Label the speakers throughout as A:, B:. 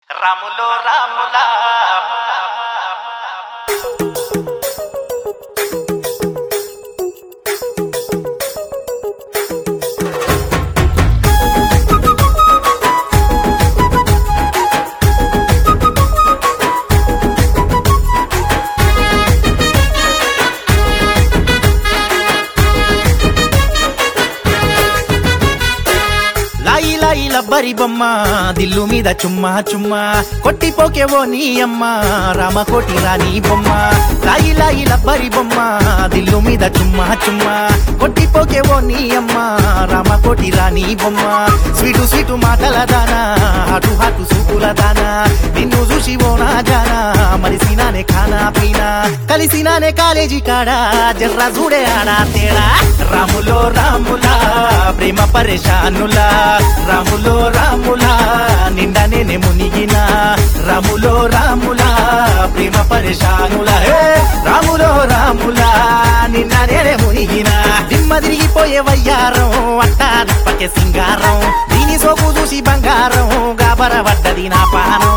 A: రాములో రాములా
B: లాయి లాయి లబ్బరి బొమ్మ దిల్లు మీద చుమ్మా చుమ్మా కొట్టిపోకేవో నీ అమ్మ రామకోటి రాణి బొమ్మ లాయి లాయి లబ్బరి బొమ్మ దిల్లు మీద చుమ్మా చుమ్మా కొట్టిపోకేవో నీ అమ్మ రామకోటి రాణి బొమ్మ స్వీటు స్వీటు మాటల దానా హాటు హాటు సూపుల దానా నిన్ను చూసి ఓ నా జానా మరిసినానే ఖానా పీనా కలిసినానే కాలేజీ కాడా జర్రా చూడే ఆడా తేడా రాములో రాములా ప్రేమ పరేషానులా రాములో రాములా నిండా నేనే మునిగిన రాములో రాములా ప్రేమ పరేషానులా హే! రాములో రాములా నిండా నేనే మునిగిన దిమ్మ తిరిగిపోయే వయ్యారం అట్టా దిప్పకే సింగారం దీని సోకు చూసి బంగారం గాబర పడ్డది నా పానం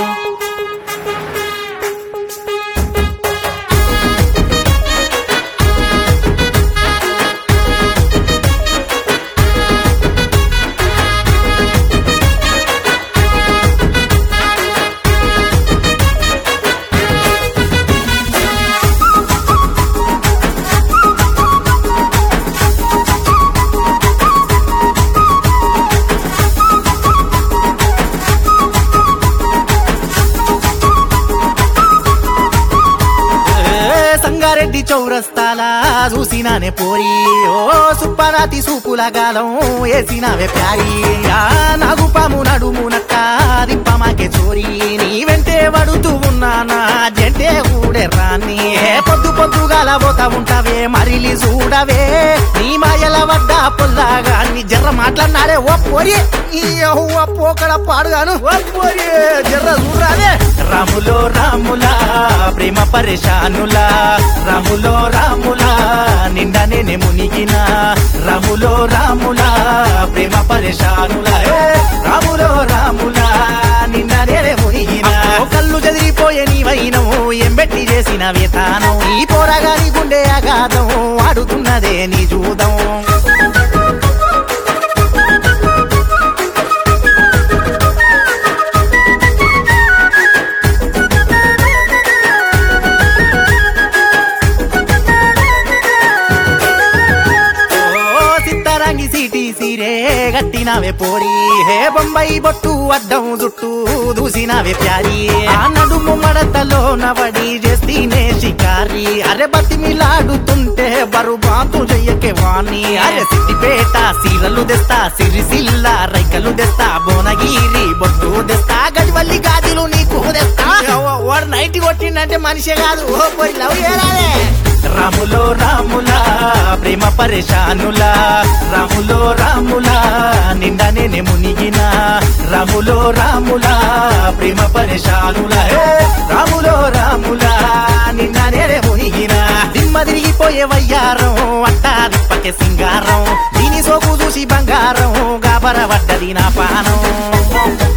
B: ఏ సంగారెడ్డి చౌరస్తాలా చూసినానే పోరి ఓ సుప్పనాతి సూపుల గాలం వేసినావే ప్యారి ఆ నాగు పాము నడుము నక్క దిప్పమాకే చోరి నీ వెంటే పడుతూ ఉన్నానా జంటే ఊడే రాని ఏ పొద్దు పొద్దుగాల పోతా ఉంటావే మరిలి చూడవే నీ మాయల వద్ద పొల్లాగా నీ జర్ర మాట్లాడినారే ఓ పోరి ఈ యెహోవా పోకడ పాడుగాను ఓ పోరి జర్ర చూడరాదే రాములో రాములా ప్రేమ పరేషానులా రాములో రాములా నిండా నేనే మునిగిన రాములో రాములా ప్రేమ పరేషానులా ఏ రాములో రాములా నిండా నేనే మునిగిన కళ్ళు చెదిరిపోయే నీ వైనం ఎంబెట్టి చేసిన వేతానం ఈ పోరగాని గుండె అగాధం ఆడుతున్నదే నీ జూదం ఓ సిత్తరంగి సిటీ సిరే గట్టినవే పోరి హే బొంబాయి బొట్టు అడ్డం జుట్టు దూసినవే ప్యారి ఆ నడుము మడతలో నవడి చేస్తీనే షికారి అరే బతిమిలాడుతుంటే బరుబాతు చెయ్యకే వాణి అరే సిద్దిపేట సీరలు తెస్తా సిరిసిల్ల రైకలు తెస్తా భువనగిరి బొట్టు తెస్తా గడివల్లి గాజులు నీకు తెస్తా వాడు నైట్ కొట్టిండంటే మనిషే కాదు ఓ పోయి లవ్ చేయరాదే రాములో రాములా ప్రేమ పరేషానులా రాములో రాములా నిండా నేనే మునిగిన రాములో రాములా ప్రేమ పరేషానులా హే! రాములో రాములా నిండా నేనే మునిగిన దిమ్మ తిరిగిపోయే వయ్యారం అట్టా దిప్పకే సింగారం దీని సోకు చూసి బంగారం గాబర పడ్డది నా పానం